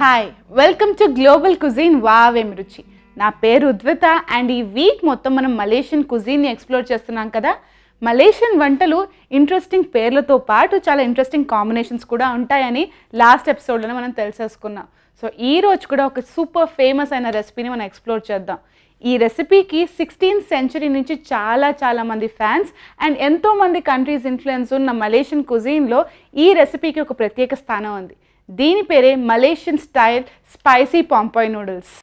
hi welcome to global cuisine వావేం రుచి నా పేరు ఉద్విత అండ్ ఈ వీక్ మొత్తం మనం మలేషియన్ కుజీన్ని ఎక్స్ప్లోర్ చేస్తున్నాం కదా మలేషియన్ వంటలు ఇంట్రెస్టింగ్ పేర్లతో పాటు చాలా ఇంట్రెస్టింగ్ కాంబినేషన్స్ కూడా ఉంటాయని లాస్ట్ ఎపిసోడ్లోనే మనం తెలిసేసుకున్నాం సో ఈ రోజు కూడా ఒక సూపర్ ఫేమస్ అయిన రెసిపీని మనం ఎక్స్ప్లోర్ చేద్దాం ఈ రెసిపీకి సిక్స్టీన్త్ సెంచరీ నుంచి చాలా చాలా మంది ఫ్యాన్స్ అండ్ ఎంతో మంది కంట్రీస్ ఇన్ఫ్లుయెన్స్ ఉన్న మలేషియన్ కుజీన్లో ఈ రెసిపీకి ఒక ప్రత్యేక స్థానం ఉంది దీని పేరే మలేషియన్ స్టైల్ స్పైసీ పాంపాయ్ నూడిల్స్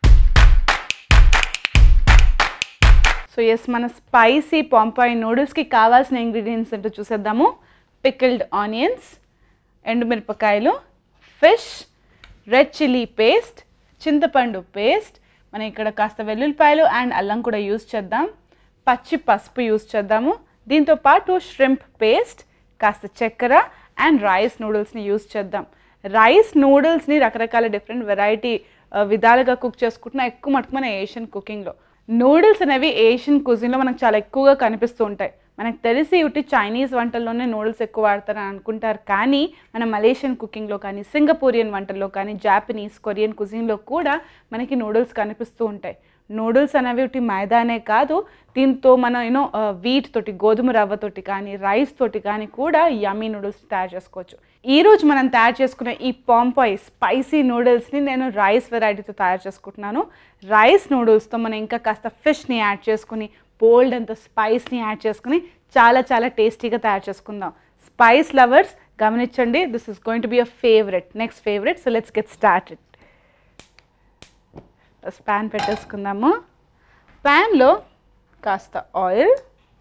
సో ఎస్ మన స్పైసీ పాంపాయ్ నూడిల్స్కి కావాల్సిన ఇంగ్రీడియంట్స్ ఏంటో చూసేద్దాము పికిల్డ్ ఆనియన్స్ ఎండుమిరపకాయలు ఫిష్ రెడ్ చిల్లీ పేస్ట్ చింతపండు పేస్ట్ మనం ఇక్కడ కాస్త వెల్లుల్లిపాయలు అండ్ అల్లం కూడా యూస్ చేద్దాం పచ్చి పసుపు యూస్ చేద్దాము దీంతో పాటు ష్రింప్ పేస్ట్ కాస్త చక్కెర అండ్ రైస్ నూడిల్స్ని యూస్ చేద్దాం రైస్ నూడిల్స్ని రకరకాల డిఫరెంట్ వెరైటీ విధాలుగా కుక్ చేసుకుంటున్నా ఎక్కువ మటుకు మన ఏషియన్ కుకింగ్లో నూడిల్స్ అనేవి ఏషియన్ కుజిన్లో మనకు చాలా ఎక్కువగా కనిపిస్తూ ఉంటాయి మనకు తెలిసి ఉట్టి చైనీస్ వంటల్లోనే నూడిల్స్ ఎక్కువ వాడతారని అనుకుంటారు కానీ మన మలేషియన్ కుకింగ్లో కానీ సింగపూరియన్ వంటల్లో కానీ జాపనీస్ కొరియన్ కుజిన్లో కూడా మనకి నూడిల్స్ కనిపిస్తూ ఉంటాయి నూడిల్స్ అనేవి ఉట్టి మైదానే కాదు దీంతో మనం యూనో వీట్ తోటి గోధుమ రవ్వతోటి కానీ రైస్ తోటి కానీ కూడా యమ్మీ నూడిల్స్ తయారు చేసుకోవచ్చు ఈ రోజు మనం తయారు చేసుకున్న ఈ పాంపాయ్ స్పైసీ నూడిల్స్ని నేను రైస్ వెరైటీతో తయారు చేసుకుంటున్నాను రైస్ నూడిల్స్తో మనం ఇంకా కాస్త ఫిష్ని యాడ్ చేసుకుని బోల్డ్ అంత స్పైస్ని యాడ్ చేసుకుని చాలా చాలా టేస్టీగా తయారు చేసుకుందాం స్పైస్ లవర్స్ గమనించండి this is going to be a favourite next favourite so let's get started first pan పెట్టేసుకుందాము ప్యాన్లో కాస్త ఆయిల్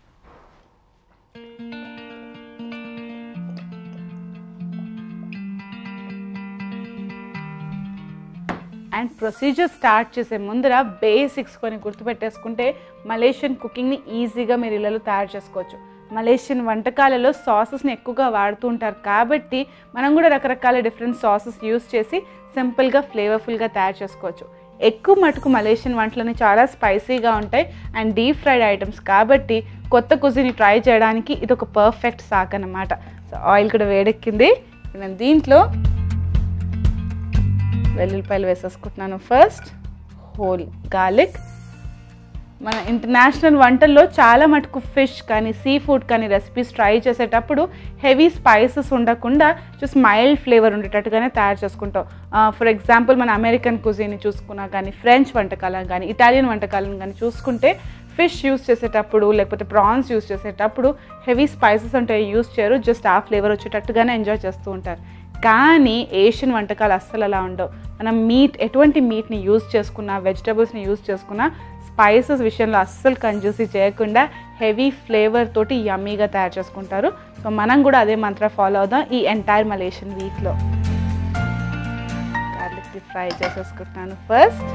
అండ్ ప్రొసీజర్ స్టార్ట్ చేసే ముందర బేసిక్స్ కొన్ని గుర్తుపెట్టేసుకుంటే మలేషియన్ కుకింగ్ని ఈజీగా మీరు ఇళ్ళలో తయారు చేసుకోవచ్చు మలేషియన్ వంటకాలలో సాసెస్ని ఎక్కువగా వాడుతూ ఉంటారు కాబట్టి మనం కూడా రకరకాల డిఫరెంట్ సాసెస్ యూస్ చేసి సింపుల్గా ఫ్లేవర్ఫుల్గా తయారు చేసుకోవచ్చు ఎక్కువ మటుకు మలేషియన్ వంటలని చాలా స్పైసీగా ఉంటాయి అండ్ డీప్ ఫ్రైడ్ ఐటమ్స్ కాబట్టి కొత్త కుజిని ట్రై చేయడానికి ఇది ఒక పర్ఫెక్ట్ సాక్ అన్నమాట సో ఆయిల్ కూడా వేడెక్కింది నేను దీంట్లో వెల్లుల్లిపాయలు వేసేసుకుంటున్నాను ఫస్ట్ హోల్ గార్లిక్ మన ఇంటర్నేషనల్ వంటల్లో చాలా మటుకు ఫిష్ కానీ సీ ఫుడ్ కానీ రెసిపీస్ ట్రై చేసేటప్పుడు హెవీ స్పైసెస్ ఉండకుండా జస్ట్ మైల్డ్ ఫ్లేవర్ ఉండేటట్టుగానే తయారు చేసుకుంటాం ఫర్ ఎగ్జాంపుల్ మన అమెరికన్ కుజీని చూసుకున్నా కానీ ఫ్రెంచ్ వంటకాలను కానీ ఇటాలియన్ వంటకాలను కానీ చూసుకుంటే ఫిష్ యూస్ చేసేటప్పుడు లేకపోతే ప్రాన్స్ యూస్ చేసేటప్పుడు హెవీ స్పైసెస్ అంటే యూస్ చేయరు జస్ట్ ఆ ఫ్లేవర్ వచ్చేటట్టుగానే ఎంజాయ్ చేస్తూ ఉంటారు కానీ ఏషియన్ వంటకాలు అస్సలు అలా ఉండవు మనం మీట్ ఎటువంటి మీట్ని యూజ్ చేసుకున్నా వెజిటబుల్స్ని యూజ్ చేసుకున్నా స్పైసెస్ విషయంలో అస్సలు కంజూసీ చేయకుండా హెవీ ఫ్లేవర్ తోటి యమ్మీగా తయారు చేసుకుంటారు సో మనం కూడా అదే మంత్ర ఫాలో అవుదాం ఈ ఎంటైర్ మలేషియన్ వీక్లో గార్లిక్ని ఫ్రై చేసేసుకుంటున్నాను ఫస్ట్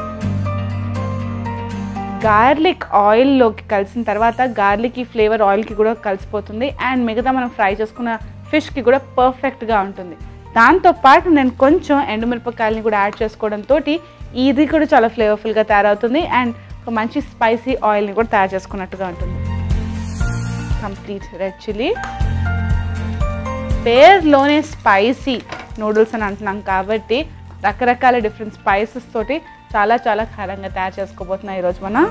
గార్లిక్ ఆయిల్లోకి కలిసిన తర్వాత గార్లిక్ ఈ ఫ్లేవర్ ఆయిల్కి కూడా కలిసిపోతుంది అండ్ మిగతా మనం ఫ్రై చేసుకున్న ఫిష్కి కూడా పర్ఫెక్ట్గా ఉంటుంది దాంతోపాటు నేను కొంచెం ఎండుమిరపకాయలని కూడా యాడ్ చేసుకోవడంతో ఇది కూడా చాలా ఫ్లేవర్ఫుల్గా తయారవుతుంది అండ్ ఒక మంచి స్పైసీ ఆయిల్ని కూడా తయారు చేసుకున్నట్టుగా ఉంటుంది కంప్లీట్ రెడ్ చిల్లీ పేర్లోనే స్పైసీ నూడిల్స్ అని అంటున్నాం కాబట్టి రకరకాల డిఫరెంట్ స్పైసెస్ తోటి చాలా చాలా కారంగా తయారు చేసుకోబోతున్నాం ఈరోజు మనం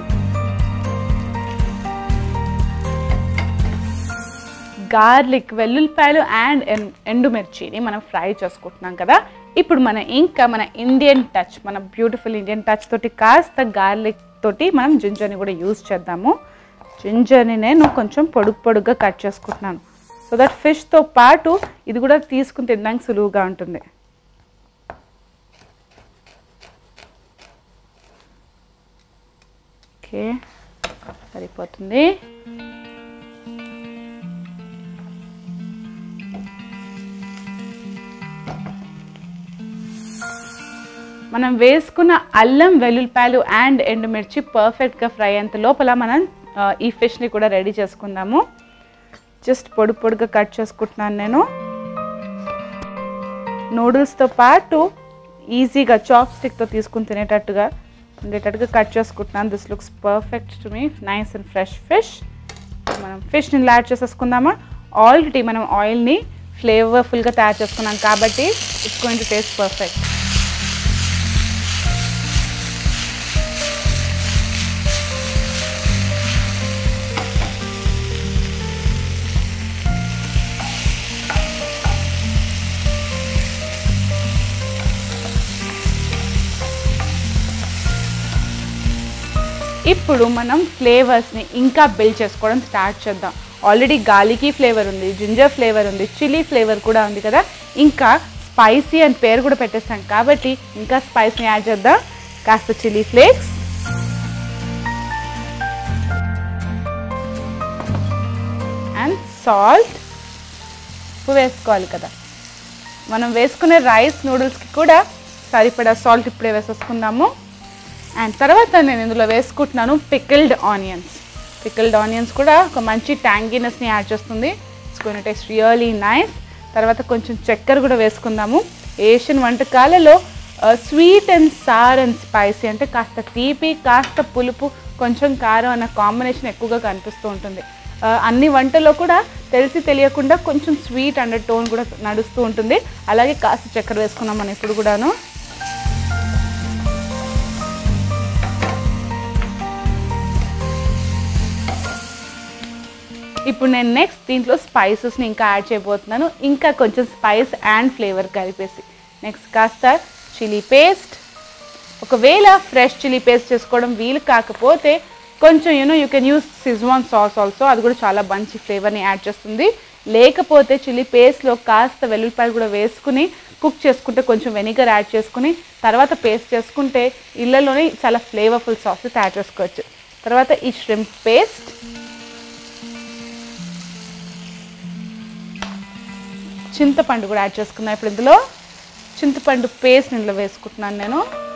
గార్లిక్ వెల్లుల్లిపాయలు అండ్ ఎండుమిర్చిని మనం ఫ్రై చేసుకుంటున్నాం కదా ఇప్పుడు మన ఇంకా మన ఇండియన్ టచ్ మన బ్యూటిఫుల్ ఇండియన్ టచ్ తోటి కాస్త గార్లిక్ తోటి మనం జింజర్ని కూడా యూజ్ చేద్దాము జింజర్ని నేను కొంచెం పొడుగు పొడుగ్గా కట్ చేసుకుంటున్నాను సో దట్ ఫిష్తో పాటు ఇది కూడా తీసుకుని తినడానికి సులువుగా ఉంటుంది ఓకే సరిపోతుంది మనం వేసుకున్న అల్లం వెల్లుల్లిపాయలు అండ్ ఎండుమిర్చి పర్ఫెక్ట్గా ఫ్రై అయ్యేంత లోపల మనం ఈ ఫిష్ని కూడా రెడీ చేసుకుందాము జస్ట్ పొడి పొడిగా కట్ చేసుకుంటున్నాను నేను నూడిల్స్తో పాటు ఈజీగా చాప్ స్టిక్తో తీసుకుని తినేటట్టుగా ఉండేటట్టుగా కట్ చేసుకుంటున్నాను this looks perfect to me nice and fresh fish మనం ఫిష్ని యాడ్ చేసేసుకుందామా ఆల్రెడీ మనం ఆయిల్ని ఫ్లేవర్ఫుల్గా తయారు చేసుకున్నాం కాబట్టి it's going to taste perfect ఇప్పుడు మనం ఫ్లేవర్స్ని ఇంకా బిల్డ్ చేసుకోవడం స్టార్ట్ చేద్దాం ఆల్రెడీ గాలికి ఫ్లేవర్ ఉంది జింజర్ ఫ్లేవర్ ఉంది చిల్లీ ఫ్లేవర్ కూడా ఉంది కదా ఇంకా స్పైసీ అని పేరు కూడా పెట్టేస్తాం కాబట్టి ఇంకా స్పైస్ని యాడ్ చేద్దాం కాస్త చిల్లీ ఫ్లేక్స్ అండ్ సాల్ట్ ఉప్పు వేసుకోవాలి కదా మనం వేసుకునే రైస్ నూడిల్స్కి కూడా సరిపడా సాల్ట్ ఇప్పుడే వేసేసుకుందాము అండ్ తర్వాత నేను ఇందులో వేసుకుంటున్నాను పికిల్డ్ ఆనియన్స్ పికిల్డ్ ఆనియన్స్ కూడా ఒక మంచి ట్యాంగీనెస్ని యాడ్ చేస్తుంది it's gonna taste really nice తర్వాత కొంచెం చక్కెర కూడా వేసుకుందాము ఏషియన్ వంటకాలలో sweet and sour and spicy అంటే కాస్త తీపి కాస్త పులుపు కొంచెం కారం అన్న కాంబినేషన్ ఎక్కువగా కనిపిస్తూ ఉంటుంది ఆ, అన్ని వంటల్లో కూడా తెలిసి తెలియకుండా కొంచెం స్వీట్ అండర్ టోన్ కూడా నడుస్తూ ఉంటుంది అలాగే కాస్త చక్కెర వేసుకున్నాం మనం ఇప్పుడు కూడాను ఇప్పుడు నేను నెక్స్ట్ దీంట్లో స్పైసెస్ని ఇంకా యాడ్ చేయబోతున్నాను ఇంకా కొంచెం స్పైస్ అండ్ ఫ్లేవర్ కలిపేసి నెక్స్ట్ కాస్త చిల్లీ పేస్ట్ ఒకవేళ ఫ్రెష్ చిల్లీ పేస్ట్ చేసుకోవడం వీలు కాకపోతే కొంచెం you know you can use Szechuan sauce also అది కూడా చాలా మంచి ఫ్లేవర్ని యాడ్ చేస్తుంది లేకపోతే చిల్లీ పేస్ట్లో కాస్త వెల్లుల్లిపాయలు కూడా వేసుకుని కుక్ చేసుకుంటే కొంచెం వెనిగర్ యాడ్ చేసుకుని తర్వాత పేస్ట్ చేసుకుంటే ఇళ్ళలోనే చాలా ఫ్లేవర్ఫుల్ సాస్ తయారు చేసుకోవచ్చు తర్వాత ఈ ష్రింప్ పేస్ట్ చింతపండు కూడా యాడ్ చేసుకున్నాను ఇప్పుడు ఇందులో చింతపండు పేస్ట్ ఇందులో వేసుకుంటున్నాను నేను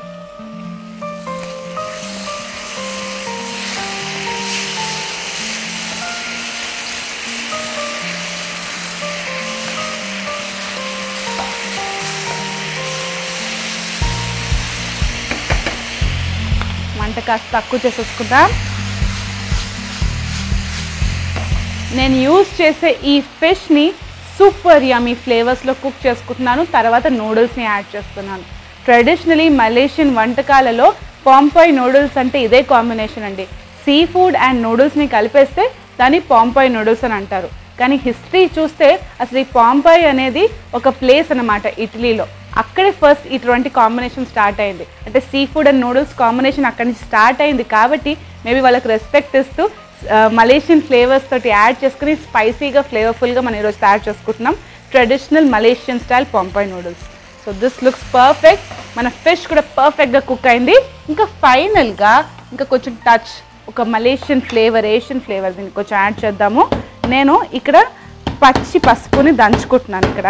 మంట కాస్త తక్కువ చేసేసుకుందాం నేను యూజ్ చేసే ఈ ఫిష్ని సూపర్ యమీ ఫ్లేవర్స్లో కుక్ చేసుకుంటున్నాను తర్వాత నూడిల్స్ని యాడ్ చేస్తున్నాను ట్రెడిషనలీ మలేషియన్ వంటకాలలో పాంపాయ్ నూడిల్స్ అంటే ఇదే కాంబినేషన్ అండి సీ ఫుడ్ అండ్ నూడిల్స్ని కలిపేస్తే దాన్ని పాంపాయ్ నూడిల్స్ అని అంటారు కానీ హిస్టరీ చూస్తే అసలు ఈ పాంపాయ్ అనేది ఒక ప్లేస్ అన్నమాట ఇటలీలో అక్కడే ఫస్ట్ ఇటువంటి కాంబినేషన్ స్టార్ట్ అయింది అంటే sea food and noodles combination అక్కడి నుంచి స్టార్ట్ అయింది కాబట్టి మేబీ వాళ్ళకి రెస్పెక్ట్ ఇస్తూ మలేషియన్ ఫ్లేవర్స్ తోటి యాడ్ చేసుకుని స్పైసీగా ఫ్లేవర్ఫుల్గా మనం ఈరోజు తయారు చేసుకుంటున్నాం ట్రెడిషనల్ మలేషియన్ స్టైల్ పాంపాయ్ noodles so this looks perfect మన ఫిష్ కూడా పర్ఫెక్ట్గా కుక్ అయింది ఇంకా ఫైనల్గా ఇంకా కొంచెం టచ్ ఒక మలేషియన్ ఫ్లేవర్ ఏషియన్ ఫ్లేవర్ దీనికి కొంచెం యాడ్ చేద్దాము నేను ఇక్కడ పచ్చి పసుపుని దంచుకుంటున్నాను ఇక్కడ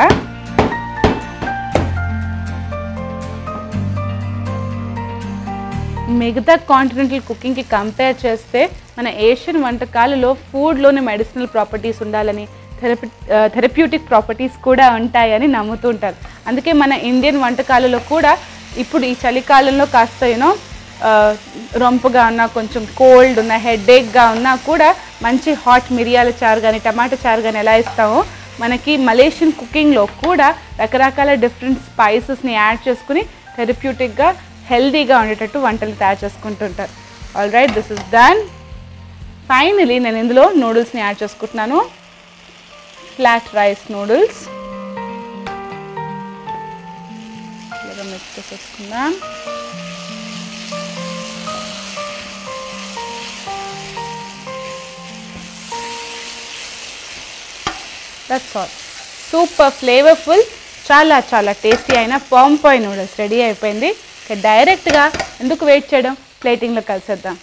మిగతా కాంటినెంటల్ కుకింగ్కి కంపేర్ చేస్తే మన ఏషియన్ వంటకాలలో ఫుడ్లోని మెడిసినల్ ప్రాపర్టీస్ ఉండాలని థెరపి థెరప్యూటిక్ ప్రాపర్టీస్ కూడా ఉంటాయని నమ్ముతూ ఉంటారు అందుకే మన ఇండియన్ వంటకాలలో కూడా ఇప్పుడు ఈ చలికాలంలో కాస్త యూనో రొంపుగా ఉన్న కొంచెం కోల్డ్ ఉన్న హెడేక్గా ఉన్నా కూడా మంచి హాట్ మిరియాల చారు కానీ టమాటా చారు కానీ ఎలా ఇస్తామో మనకి మలేషియన్ కుకింగ్లో కూడా రకరకాల డిఫరెంట్ స్పైసెస్ని యాడ్ చేసుకుని థెరప్యూటిక్గా హెల్దీగా ఉండేటట్టు వంటలు తయారు చేసుకుంటుంటారు all right this is done finally నేను ఇందులో నూడిల్స్ని యాడ్ చేసుకుంటున్నాను ఫ్లాట్ రైస్ నూడిల్స్ ఇలాగా మిక్స్ చేసేసుకుందాం దట్స్ ఆల్ సూపర్ ఫ్లేవర్ఫుల్ చాలా చాలా టేస్టీ అయిన పాంపాయ్ నూడిల్స్ రెడీ అయిపోయింది ఇక డైరెక్ట్గా ఎందుకు వెయిట్ చేయడం ప్లేటింగ్లో కలిసేద్దాం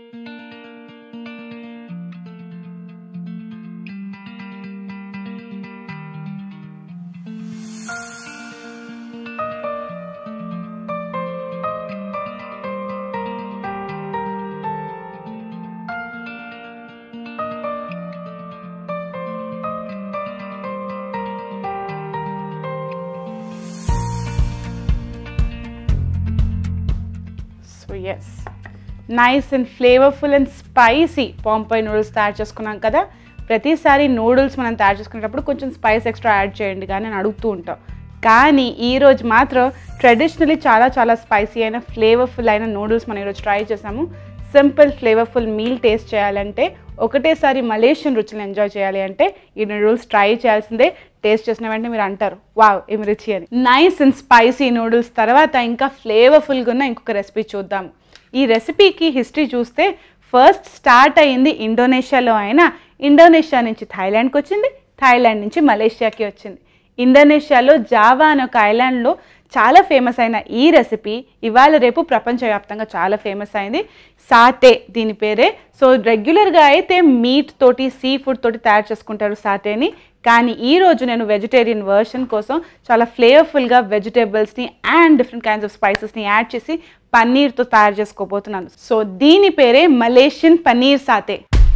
so yes nice and flavourful and spicy పాంపాయ్ నూడిల్స్ తయారు చేసుకున్నాం కదా ప్రతిసారి నూడిల్స్ మనం తయారు చేసుకునేటప్పుడు కొంచెం స్పైస్ ఎక్స్ట్రా యాడ్ చేయండి కానీ అని అడుగుతూ ఉంటాం కానీ ఈరోజు మాత్రం ట్రెడిషనలీ చాలా చాలా స్పైసీ అయిన ఫ్లేవర్ఫుల్ అయిన నూడిల్స్ మనం ఈరోజు ట్రై చేసాము సింపుల్ ఫ్లేవర్ఫుల్ మీల్ టేస్ట్ చేయాలంటే ఒకటేసారి మలేషియన్ రుచులు ఎంజాయ్ చేయాలి అంటే ఈ నూడిల్స్ ట్రై చేయాల్సిందే టేస్ట్ చేసిన వెంటనే మీరు అంటారు వావ్ ఏమి రుచి అని నైస్ అండ్ స్పైసీ నూడిల్స్ తర్వాత ఇంకా ఫ్లేవర్ఫుల్గా ఉన్న ఇంకొక రెసిపీ చూద్దాం ఈ రెసిపీకి హిస్టరీ చూస్తే ఫస్ట్ స్టార్ట్ అయ్యింది ఇండోనేషియాలో అయినా ఇండోనేషియా నుంచి థాయిలాండ్కి వచ్చింది థాయిలాండ్ నుంచి మలేషియాకి వచ్చింది ఇండోనేషియాలో జావా అనే ఒక ఐలాండ్లో చాలా ఫేమస్ అయిన ఈ రెసిపీ ఇవాళ రేపు ప్రపంచవ్యాప్తంగా చాలా ఫేమస్ అయింది సాటే దీని పేరే సో రెగ్యులర్గా అయితే మీట్ తోటి సీ ఫుడ్ తోటి తయారు చేసుకుంటారు సాటేని కానీ ఈ రోజు నేను వెజిటేరియన్ వర్షన్ కోసం చాలా ఫ్లేవర్ఫుల్గా వెజిటేబుల్స్ని అండ్ డిఫరెంట్ కైండ్స్ ఆఫ్ స్పైసెస్ని యాడ్ చేసి పన్నీర్తో తయారు చేసుకోబోతున్నాను సో దీని పేరే Malaysian paneer satay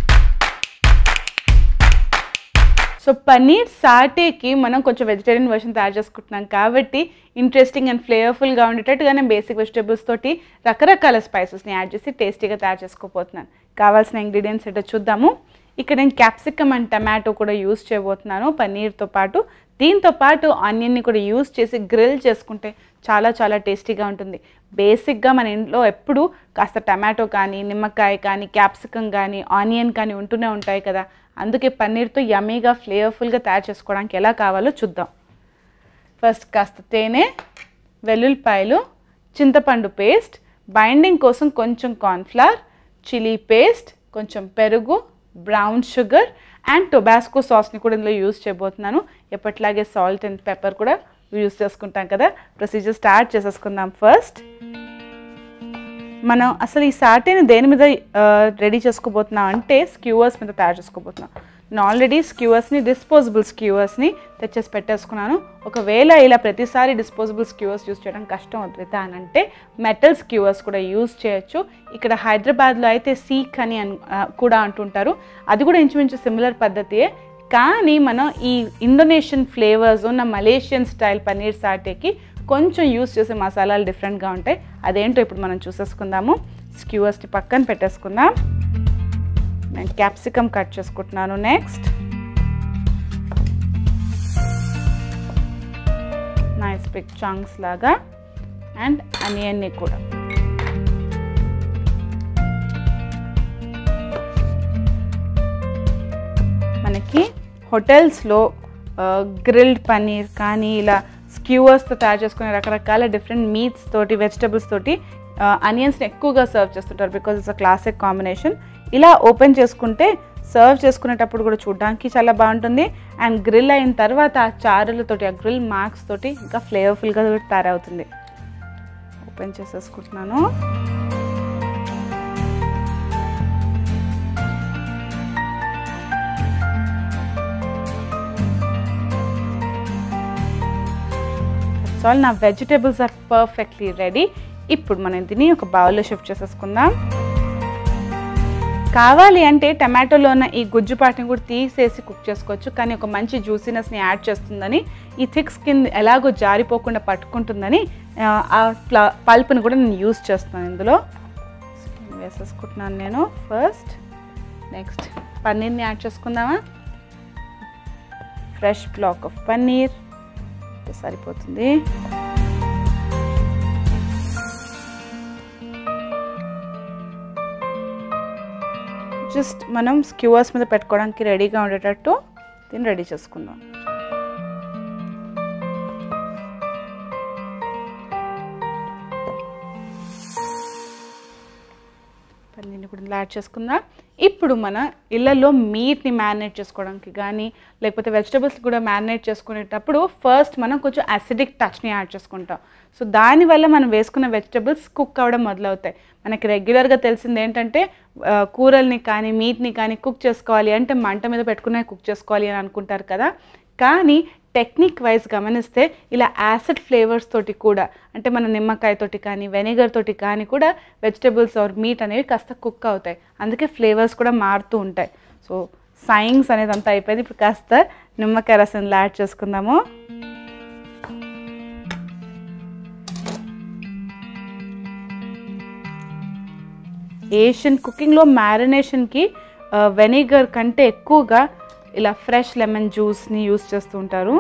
so paneer సాటేకి మనం కొంచెం వెజిటేరియన్ వర్షన్ తయారు చేసుకుంటున్నాం కాబట్టి ఇంట్రెస్టింగ్ అండ్ ఫ్లేవర్ఫుల్గా ఉండేటట్టుగా నేను బేసిక్ వెజిటేబుల్స్ తోటి రకరకాల స్పైసెస్ని యాడ్ చేసి టేస్టీగా తయారు చేసుకోబోతున్నాను కావాల్సిన ఇంగ్రీడియంట్స్ ఏంటో చూద్దాము ఇక్కడ నేను క్యాప్సికమ్ అండ్ టమాటో కూడా యూస్ చేయబోతున్నాను పన్నీర్తో పాటు దీంతో పాటు ఆనియన్ని కూడా యూస్ చేసి గ్రిల్ చేసుకుంటే చాలా చాలా టేస్టీగా ఉంటుంది బేసిక్గా మన ఇంట్లో ఎప్పుడు కాస్త టమాటో కానీ నిమ్మకాయ కానీ క్యాప్సికమ్ కానీ ఆనియన్ కానీ ఉంటూనే ఉంటాయి కదా అందుకే పన్నీర్తో యమీగా ఫ్లేవర్ఫుల్గా తయారు చేసుకోవడానికి ఎలా కావాలో చూద్దాం ఫస్ట్ కాస్త తేనె వెల్లుల్లిపాయలు చింతపండు పేస్ట్ బైండింగ్ కోసం కొంచెం కార్న్ఫ్లవర్ చిల్లీ పేస్ట్ కొంచెం పెరుగు బ్రౌన్ షుగర్ అండ్ టొబాస్కో సాస్ని కూడా ఇందులో యూజ్ చేయబోతున్నాను ఎప్పట్లాగే సాల్ట్ అండ్ పెప్పర్ కూడా యూజ్ చేసుకుంటాం కదా ప్రొసీజర్ స్టార్ట్ చేసేసుకుందాం ఫస్ట్ మనం అసలు ఈ సాటేని దేని మీద రెడీ చేసుకోబోతున్నాం అంటే స్క్యూవర్స్ మీద తయారు చేసుకోబోతున్నాం నేను ఆల్రెడీ స్క్యూవర్స్ని డిస్పోజబుల్ స్క్యూవర్స్ని తెచ్చేసి పెట్టేసుకున్నాను ఒకవేళ ఇలా ప్రతిసారి డిస్పోజబుల్ స్క్యూవర్స్ యూస్ చేయడం కష్టం అవుతుంది అని అంటే మెటల్ స్క్యూవర్స్ కూడా యూస్ చేయొచ్చు ఇక్కడ హైదరాబాద్లో అయితే సీక్ అని అన్ ఆ, కూడా అంటుంటారు అది కూడా ఇంచుమించు సిమిలర్ పద్ధతియే కానీ మనం ఈ ఇండోనేషియన్ ఫ్లేవర్స్ ఉన్న మలేషియన్ స్టైల్ పన్నీర్ సాటేకి కొంచెం యూస్ చేసే మసాలాలు డిఫరెంట్గా ఉంటాయి అదేంటో ఇప్పుడు మనం చూసేసుకుందాము స్క్యూవర్స్ని పక్కన పెట్టేసుకుందాం నేను క్యాప్సికమ్ కట్ చేసుకుంటున్నాను నెక్స్ట్ నైస్ బిగ్ చంక్స్ లాగా అండ్ అనియన్ని కూడా మనకి హోటల్స్లో గ్రిల్డ్ పన్నీర్ కానీ ఇలా స్క్యూవర్స్తో తయారు చేసుకునే రకరకాల డిఫరెంట్ మీట్స్ తోటి వెజిటబుల్స్ తోటి అనియన్స్ని ఎక్కువగా సర్వ్ చేస్తుంటారు because it's a classic combination ఇలా ఓపెన్ చేసుకుంటే సర్వ్ చేసుకునేటప్పుడు కూడా చూడడానికి చాలా బాగుంటుంది అండ్ గ్రిల్ అయిన తర్వాత ఆ చారులతోటి ఆ గ్రిల్ మార్క్స్ తోటి ఇంకా ఫ్లేవర్ఫుల్గా కూడా తయారవుతుంది ఓపెన్ చేసేసుకుంటున్నాను సో నా వెజిటేబుల్స్ ఆర్ పర్ఫెక్ట్లీ రెడీ ఇప్పుడు మనం దీన్ని ఒక బౌల్లో షిఫ్ట్ చేసేసుకుందాం కావాలి అంటే టమాటోలో ఉన్న ఈ గుజ్జు పాటిని కూడా తీసేసి కుక్ చేసుకోవచ్చు కానీ ఒక మంచి జ్యూసీనెస్ని యాడ్ చేస్తుందని ఈ థిక్ స్కిన్ ఎలాగో జారిపోకుండా పట్టుకుంటుందని ఆ, ఆ ప్ల పల్ప్ని కూడా నేను యూస్ చేస్తున్నాను ఇందులో వేసేసుకుంటున్నాను నేను ఫస్ట్ నెక్స్ట్ పన్నీర్ని యాడ్ చేసుకుందామా ఫ్రెష్ బ్లాక్ ఆఫ్ పన్నీర్ సరిపోతుంది జస్ట్ మనం స్క్యూవర్స్ మీద పెట్టుకోవడానికి రెడీగా ఉండేటట్టు దీన్ని రెడీ చేసుకుందాం పన్నీర్ని కూడా ఇందులో యాడ్ చేసుకుందాం ఇప్పుడు మన ఇళ్ళల్లో మీట్ని మ్యారినేట్ చేసుకోవడానికి కానీ లేకపోతే వెజిటబుల్స్ కూడా మ్యారినేట్ చేసుకునేటప్పుడు ఫస్ట్ మనం కొంచెం అసిడిక్ టచ్ని యాడ్ చేసుకుంటాం సో దానివల్ల మనం వేసుకున్న వెజిటబుల్స్ కుక్ అవ్వడం మొదలవుతాయి మనకి రెగ్యులర్గా తెలిసింది ఏంటంటే ఆ, కూరల్ని కానీ మీట్ని కానీ కుక్ చేసుకోవాలి అంటే మంట మీద పెట్టుకునే కుక్ చేసుకోవాలి అని అనుకుంటారు కదా కానీ టెక్నిక్ వైజ్ గమనిస్తే ఇలా యాసిడ్ ఫ్లేవర్స్ తోటి కూడా అంటే మన నిమ్మకాయ తోటి కానీ వెనిగర్ తోటి కానీ కూడా వెజిటబుల్స్ ఆర్ మీట్ అనేవి కాస్త కుక్ అవుతాయి అందుకే ఫ్లేవర్స్ కూడా మారుతూ ఉంటాయి సో సైన్స్ అనేది అంతా అయిపోయింది ఇప్పుడు కాస్త నిమ్మకాయ రసం యాడ్ చేసుకుందాము ఏషియన్ కుకింగ్లో మ్యారినేషన్కి వెనిగర్ కంటే ఎక్కువగా ఇలా ఫ్రెష్ లెమన్ జ్యూస్ని యూస్ చేస్తూ ఉంటారు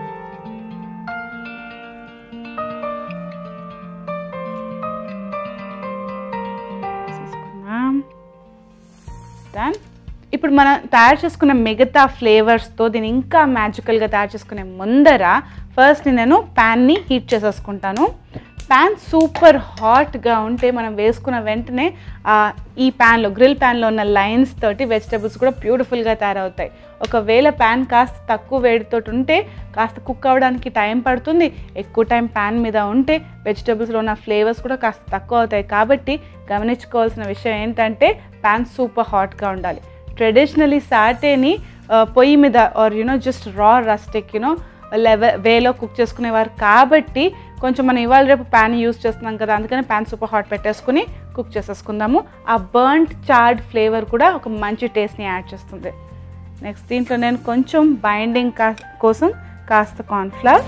డన్ ఇప్పుడు మనం తయారు చేసుకున్న మిగతా ఫ్లేవర్స్తో దీన్ని ఇంకా మ్యాజికల్గా తయారు చేసుకునే ముందర ఫస్ట్ నేను ప్యాన్ని హీట్ చేసేసుకుంటాను ప్యాన్ సూపర్ హాట్గా ఉంటే మనం వేసుకున్న వెంటనే ఆ, ఈ ప్యాన్లో గ్రిల్ ప్యాన్లో ఉన్న లైన్స్ తోటి వెజిటబుల్స్ కూడా బ్యూటిఫుల్గా తయారవుతాయి ఒకవేళ ప్యాన్ కాస్త తక్కువ వేడితో ఉంటే కాస్త కుక్ అవ్వడానికి టైం పడుతుంది ఎక్కువ టైం ప్యాన్ మీద ఉంటే వెజిటబుల్స్లో ఉన్న ఫ్లేవర్స్ కూడా కాస్త తక్కువ అవుతాయి కాబట్టి గమనించుకోవాల్సిన విషయం ఏంటంటే ప్యాన్ సూపర్ హాట్గా ఉండాలి ట్రెడిషనలీ సాటేని పొయ్యి మీద or you know just raw rustic you know లెవె వేలో కుక్ చేసుకునేవారు కాబట్టి కొంచెం మనం ఇవాళ రేపు ప్యాన్ యూస్ చేస్తున్నాం కదా అందుకని ప్యాన్ సూపర్ హాట్ పెట్టేసుకుని కుక్ చేసేసుకుందాము ఆ బర్న్ట్ చార్డ్ ఫ్లేవర్ కూడా ఒక మంచి టేస్ట్ని యాడ్ చేస్తుంది నెక్స్ట్ దీంట్లో నేను కొంచెం బైండింగ్ కా కోసం కాస్త కార్న్ఫ్లవర్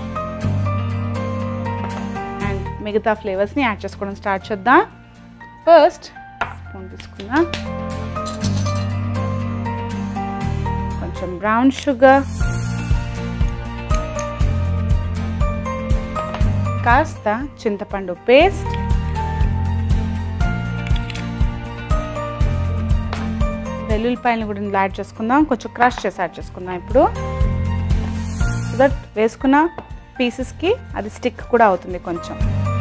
అండ్ మిగతా ఫ్లేవర్స్ని యాడ్ చేసుకోవడం స్టార్ట్ చేద్దాం ఫస్ట్ స్పూన్ తీసుకుందాం కొంచెం బ్రౌన్ షుగర్ కాస్త చింతపండు పేస్ట్ వెల్లుల్లిపాయలను కూడా ఇందులో యాడ్ చేసుకుందాం కొంచెం క్రష్ చేసి యాడ్ చేసుకుందాం ఇప్పుడు సో దట్ వేసుకున్న పీసెస్కి అది స్టిక్ కూడా అవుతుంది కొంచెం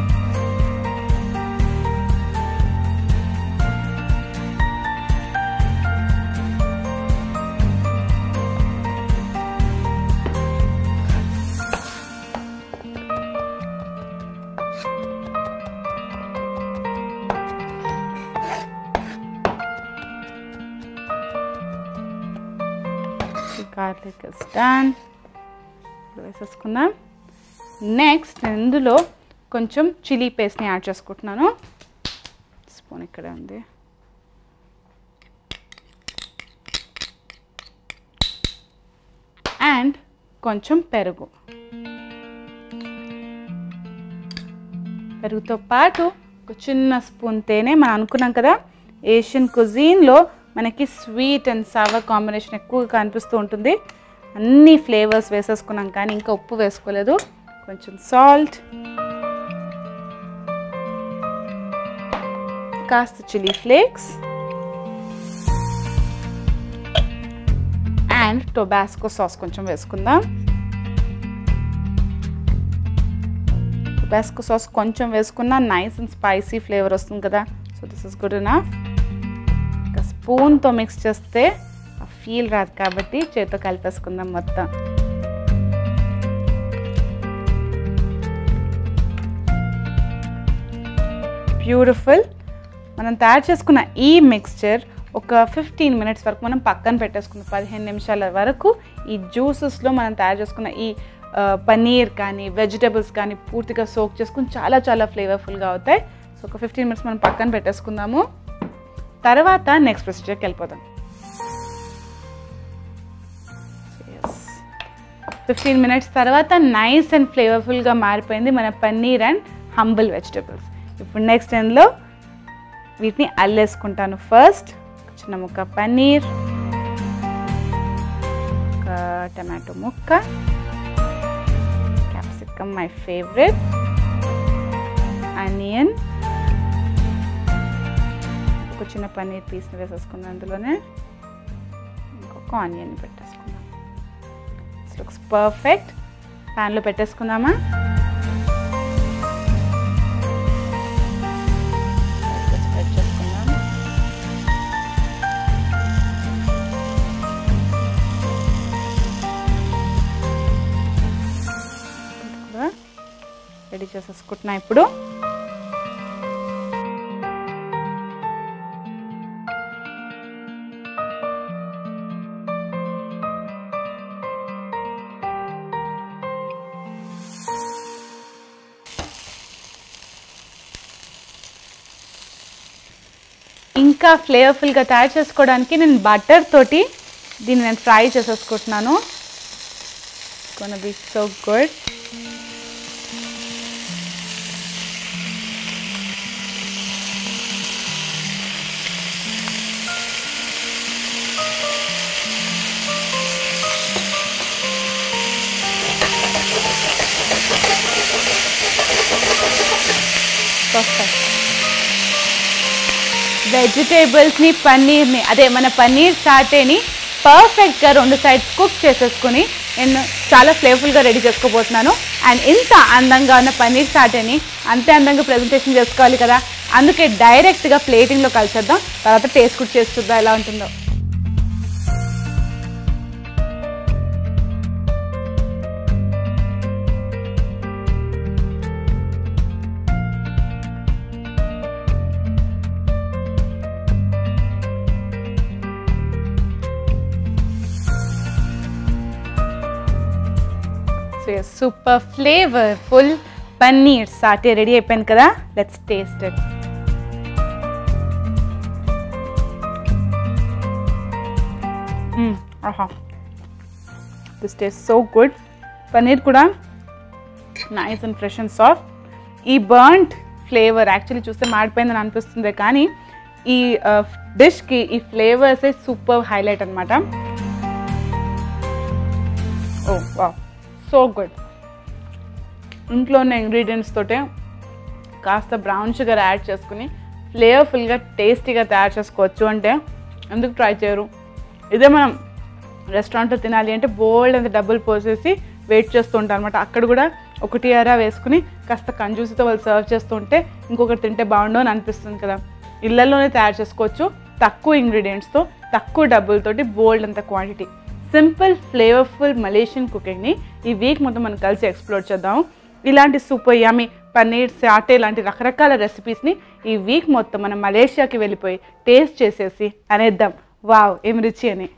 గార్లిక్ ఇస్ డన్ వేసేసుకుందాం నెక్స్ట్ నేను ఇందులో కొంచెం చిల్లీ పేస్ట్ని యాడ్ చేసుకుంటున్నాను స్పూన్ ఇక్కడే ఉంది అండ్ కొంచెం పెరుగు పెరుగుతో పాటు ఒక చిన్న స్పూన్ తేనె మనం అనుకున్నాం కదా ఏషియన్ కుజీన్లో మనకి స్వీట్ అండ్ సవర్ కాంబినేషన్ ఎక్కువగా కనిపిస్తూ ఉంటుంది అన్ని ఫ్లేవర్స్ వేసేసుకున్నాం కానీ ఇంకా ఉప్పు వేసుకోలేదు కొంచెం సాల్ట్ కాస్త chilli flakes and Tabasco sauce కొంచెం వేసుకుందాం టొబాస్కో సాస్ కొంచెం వేసుకున్నా నైస్ అండ్ స్పైసీ ఫ్లేవర్ వస్తుంది కదా so this is good enough ఒక స్పూన్తో మిక్స్ చేస్తే ఆ ఫీల్ రాదు కాబట్టి చేతితో కలిపేసుకుందాం మొత్తం బ్యూటిఫుల్ మనం తయారు చేసుకున్న ఈ మిక్స్చర్ ఒక ఫిఫ్టీన్ మినిట్స్ వరకు మనం పక్కన పెట్టేసుకున్న పదిహేను నిమిషాల వరకు ఈ జ్యూసెస్లో మనం తయారు చేసుకున్న ఈ ఆ, పనీర్ కానీ వెజిటబుల్స్ కానీ పూర్తిగా సోక్ చేసుకుని చాలా చాలా ఫ్లేవర్ఫుల్గా అవుతాయి సో ఒక ఫిఫ్టీన్ మినిట్స్ మనం పక్కన పెట్టేసుకుందాము తర్వాత నెక్స్ట్ ప్రొసీజర్కి వెళ్ళిపోదాం ఫిఫ్టీన్ మినిట్స్ తర్వాత నైస్ అండ్ ఫ్లేవర్ఫుల్గా మారిపోయింది మన పన్నీర్ అండ్ హంబుల్ వెజిటబుల్స్ ఇప్పుడు నెక్స్ట్ ఇందులో వీటిని అల్లేసుకుంటాను ఫస్ట్ చిన్న ముక్క పన్నీర్ ఒక టమాటో ముక్క క్యాప్సికమ్ మై ఫేవరెట్ ఆనియన్ ఒక చిన్న పన్నీర్ పీస్ని వేసేసుకుందాం అందులోనే ఇంకొక ఆనియన్ పెట్టేసుకుందాం లుక్స్ పర్ఫెక్ట్ ప్యాన్లో పెట్టేసుకుందామా స్ప్రెడ్ చేసుకుందాం రెడీ చేసేసుకుంటున్నా ఇప్పుడు ఇంకా ఫ్లేవర్ఫుల్గా తయారు చేసుకోవడానికి నేను బటర్ తోటి దీన్ని నేను ఫ్రై చేసేసుకుంటున్నాను కొన బి సో గుడ్ పర్ఫెక్ట్ వెజిటేబుల్స్ని పన్నీర్ని అదే మన పన్నీర్ సాటేని పర్ఫెక్ట్గా రెండు సైడ్స్ కుక్ చేసేసుకుని నేను చాలా ఫ్లేవర్ఫుల్గా రెడీ చేసుకోబోతున్నాను అండ్ ఇంత అందంగా ఉన్న పన్నీర్ సాటేని అంతే అందంగా ప్రజెంటేషన్ చేసుకోవాలి కదా అందుకే డైరెక్ట్గా ప్లేటింగ్లో కలిసేద్దాం తర్వాత టేస్ట్ కూడా చేసి చూద్దాం ఎలా ఉంటుందో so super flavourful paneer satay ready అయిపోయింది కదా లెట్స్ టేస్ట్ ఇట్ ఆహా this taste so good paneer కూడా nice and fresh and soft ఈ బర్న్ట్ ఫ్లేవర్ యాక్చువల్లీ చూస్తే మాడిపోయిందని అనిపిస్తుంది కానీ ఈ డిష్కి ఈ ఫ్లేవర్సే సూపర్ హైలైట్ అనమాట ఓ వా సో గుడ్ ఇంట్లో ఉన్న ఇంగ్రీడియంట్స్ తోటే కాస్త బ్రౌన్ షుగర్ యాడ్ చేసుకుని ఫ్లేవర్ఫుల్గా టేస్టీగా తయారు చేసుకోవచ్చు అంటే ఎందుకు ట్రై చేయరు ఇదే మనం రెస్టారెంట్లో తినాలి అంటే బోల్డ్ అంత డబ్బులు పోసేసి వెయిట్ చేస్తూ ఉంటారు అనమాట అక్కడ కూడా ఒకటి అరా వేసుకుని కాస్త కంజూసితో వాళ్ళు సర్వ్ చేస్తుంటే ఇంకొకటి తింటే బాగుండు అని అనిపిస్తుంది కదా ఇళ్లలోనే తయారు చేసుకోవచ్చు తక్కువ ఇంగ్రీడియంట్స్తో తక్కువ డబ్బులతోటి బోల్డ్ అంత క్వాంటిటీ సింపుల్ ఫ్లేవర్ఫుల్ మలేషియన్ కుకింగ్ని ఈ వీక్ మొత్తం మనం కలిసి ఎక్స్ప్లోర్ చేద్దాం ఇలాంటి సూపర్ యమీ పన్నీర్ సాటే లాంటి రకరకాల రెసిపీస్ని ఈ వీక్ మొత్తం మనం మలేషియాకి వెళ్ళిపోయి టేస్ట్ చేసేసి అనేద్దాం వావ్ ఏం రుచి అని